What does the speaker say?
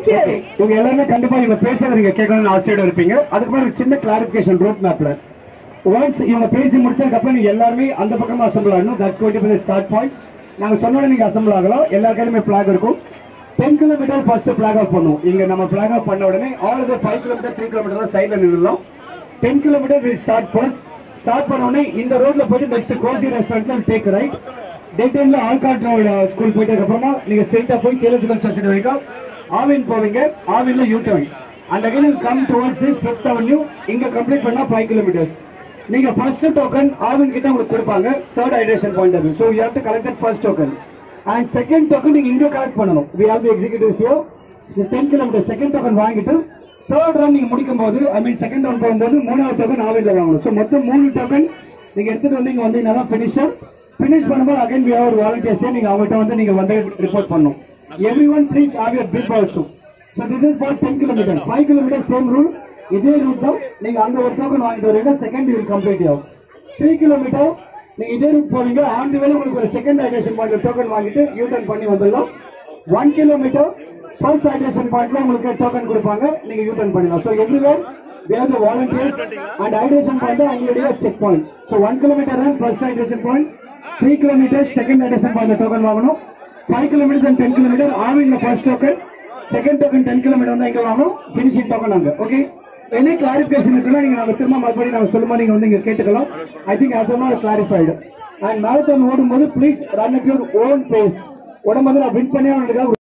thank you இவங்க எல்லாருமே கண்டிப்பா இவங்க பேசுறத நீங்க கேட்கணும்னு ஆசையோட இருப்பீங்க அதுக்கு மாதிரி ஒரு சின்ன கிளாரிபிகேஷன் ரூட் மேப்ல ஒன்ஸ் இவங்க பேசி முடிச்சதுக்கு அப்புறம் நீங்க எல்லாருமே அந்த பக்கமா அசம்பிள் ஆகணும் that's going to start point நாங்க சொன்னோட நீங்க அசம்பிள் ஆகலாம் எல்லா கையிலுமே பிளாக் இருக்கும் ten kilometre first block off பண்ணுவோம் இங்க நம்ம பிளாக் ஆஃப் பண்ண உடனே ஆல் இது ஃபைவ் கிலோமீட்டர் த்ரீ கிலோமீட்டர் சைட்ல நின்றுலாம் ten kilometre will start first start பண்ண உடனே இந்த ரோட்ல போயிட்டு நெக்ஸ்ட் கோசி ரெஸ்டாரண்ட்ல டேக் ரைட் டே டைம்ல ஆல்காட் ஸ்கூல் போயிட்டதுக்கு அப்புறமா நீங்க ஸ்ட்ரெயிட்டா போய் கேலஜிக்கல் சொசைட்டி வரைக்கும் ஆவின் போவீங்க ஆவின்ல U turn and again come towards this fifth avenue இங்க கம்ப்ளீட் பண்ணா ஃபைவ் கிலோமீட்டர்ஸ் நீங்க ஃபர்ஸ்ட் டோக்கன் ஆவின் கிட்ட உங்களுக்கு கொடுப்பாங்க தேர்ட் ஹைட்ரேஷன் பாயிண்ட் அது so you have to collect that first token and second token நீங்க இங்க கலெக்ட் பண்ணணும் we have the executives here ten kilometre second token வாங்கிட்டு தேர்ட் ரன் நீங்க முடிக்கும் போது ஐ மீன் செகண்ட் ரன் போகும்போது மூணாவது டோக்கன் ஆவின்ல வாங்கணும் ஸோ மொத்தம் மூணு டோக்கன் நீங்க எடுத்துட்டு வந்து இங்க வந்தீங்கன்னா தான் ஃபினிஷர் ஃபினிஷ் பண்ணும்போது அகைன் வி ஹேவ் ஒரு வாலண்டியர்ஸே நீங்க அவங்கள்ட்ட வந்து நீங்க வந்து ரிப்போர்ட் பண்ணணும் everyone please have your bib also so this is for ten kilometre five kilometre same rule இதே ரூட் தான் நீங்க அங்க ஒரு டோக்கன் வாங்கிட்டு வரீங்க செகண்ட் யூ கம்ப்ளீட் ஆகும் த்ரீ கிலோமீட்டர் நீங்க இதே ரூட் போவீங்க ஆன் தி வேல உங்களுக்கு ஒரு செகண்ட் ஹைட்ரேஷன் பாயிண்ட் டோக்கன் வாங்கிட்டு யூ டர்ன் பண்ணி வந்துடலாம் ஒன் கிலோமீட்டர் ஃபர்ஸ்ட் ஹைட்ரேஷன் பாயிண்ட்ல உங்களுக்கு டோக்கன் கொடுப்பாங்க நீங்க யூ டர்ன் பண்ணிடலாம் so everywhere we have the volunteers and hydration point அவங்களுடைய check point so one kilometre run first hydration point three kilometre second hydration point token வாங்கணும் five kilometre and ten kilometre ஆவின்ல first token second token ten kilometre வந்து இங்க வாங்கணும் finishing token அங்க okay any clarification இருக்குன்னா நீங்க நாங்க திரும்ப மறுபடியும் நாங்க சொல்லும்போது நீங்க வந்து இங்க கேட்டுக்கலாம் I think as are clarified and marathon ஓடும்போது please run at your own pace உடம்பு வந்து நான் வின் பண்ணி அவனுக்கு